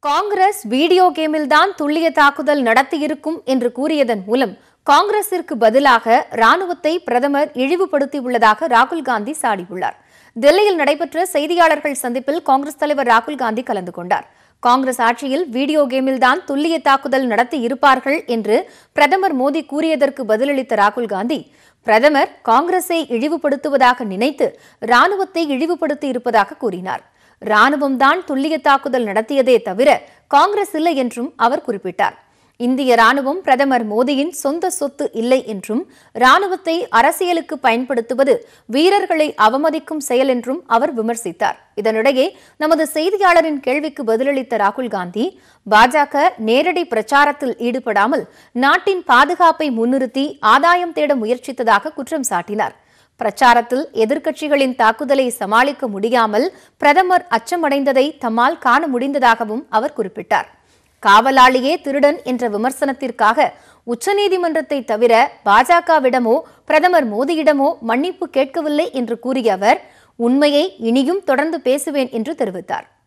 Congress video கேமில்தான் துல்லிய தாக்குதல் நடத்தியிருக்கும் என்று கூறியதன் மூலம் காங்கிரசிற்கு பதிலாக ராணுவத்தை பிரதமர் இழிவுபடுத்தியுள்ளதாக ராகுல் காந்தி சாடியுள்ளார் டெல்லியில் நடைபெற்ற செய்தியாளர்கள் சந்திப்பில் காங்கிரஸ் தலைவர் ராகுல் காந்தி கலந்து கொண்டார் காங்கிரஸ் ஆட்சியில் வீடியோ கேமில்தான் துல்லிய தாக்குதல் நடத்தி இருப்பார்கள் என்று பிரதமர் மோடி கூறியதற்கு பதிலளித்த ராகுல் காந்தி பிரதமர் காங்கிரஸை இழிவுபடுத்துவதாக நினைத்து ராணுவத்தை இழிவுபடுத்தி இருப்பதாக கூறினார் ராணுவம்தான் துல்லிய தாக்குதல் நடத்தியதே தவிர காங்கிரஸ் இல்லை என்றும் அவர் குறிப்பிட்டார் இந்திய ராணுவம் பிரதமர் மோடியின் சொந்த சொத்து இல்லை என்றும் ராணுவத்தை அரசியலுக்கு பயன்படுத்துவது வீரர்களை அவமதிக்கும் செயல் என்றும் அவர் விமர்சித்தார் இதனிடையே நமது செய்தியாளரின் கேள்விக்கு பதிலளித்த ராகுல் காந்தி பாஜக நேரடி பிரச்சாரத்தில் ஈடுபடாமல் நாட்டின் பாதுகாப்பை முன்னிறுத்தி ஆதாயம் தேட முயற்சித்ததாக குற்றம் சாட்டினார் பிரச்சாரத்தில் எதிர்க்கட்சிகளின் தாக்குதலை சமாளிக்க முடியாமல் பிரதமர் அச்சமடைந்ததை தம்மால் காண முடிந்ததாகவும் அவர் குறிப்பிட்டார் காவலாளியே திருடன் என்ற விமர்சனத்திற்காக உச்சநீதிமன்றத்தை தவிர பாஜகவிடமோ பிரதமர் மோடியிடமோ மன்னிப்பு கேட்கவில்லை என்று கூறிய அவர் உண்மையை இனியும் தொடர்ந்து பேசுவேன் என்று தெரிவித்தார்